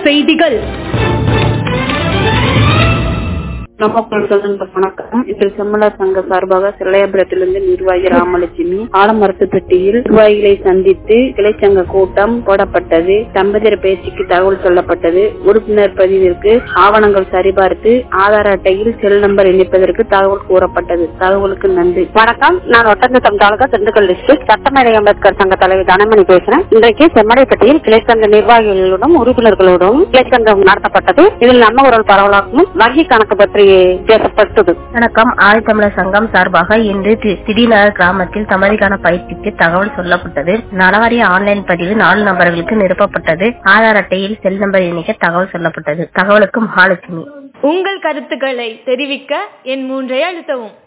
செய்திகள் நமக்குள் சொல்லுங்க வணக்கம் இன்று செம்மலர் சங்க சார்பாக சிலையபுரத்திலிருந்து நிர்வாகி ராமலட்சுமி ஆலமரத்து பெட்டியில் நிர்வாகிகளை சந்தித்து கிளைச்சங்க கூட்டம் போடப்பட்டது தம்பதியர் பேச்சுக்கு தகவல் சொல்லப்பட்டது உறுப்பினர் பதிவிற்கு ஆவணங்கள் சரிபார்த்து ஆதார் அட்டையில் செல் நம்பர் இணைப்பதற்கு தகவல் கூறப்பட்டது தகவலுக்கு நன்றி வணக்கம் நான் ஒட்டந்தத்தம் தாலுகா திண்டுக்கல் டிஸ்ட்ரிக்ட் சட்டமேடை அம்பேத்கர் சங்க தலைவர் தனமணி பேசுறேன் இன்றைக்கு செம்மடைப்பட்டியில் கிளைச்சங்க நிர்வாகிகளோடும் உறுப்பினர்களோடும் கிளைச்சங்கம் நடத்தப்பட்டது இதில் நம்ம குரல் பரவலாகவும் வங்கி கணக்கு பற்றி பேசப்பட்டது வணக்கம் ஆதித்தமிழர் சங்கம் சார்பாக இன்று தி- திடீநகர் கிராமத்தில் தமதிக்கான பயிற்சிக்கு தகவல் சொல்லப்பட்டது நலவாரிய ஆன்லைன் பதிவு நாலு நபர்களுக்கு நிரப்பப்பட்டது ஆதார் அட்டையில் செல் நம்பர் இணைக்க தகவல் சொல்லப்பட்டது தகவலுக்கு மகாலட்சுமி உங்கள் கருத்துக்களை தெரிவிக்க என் மூன்றை அழுத்தவும்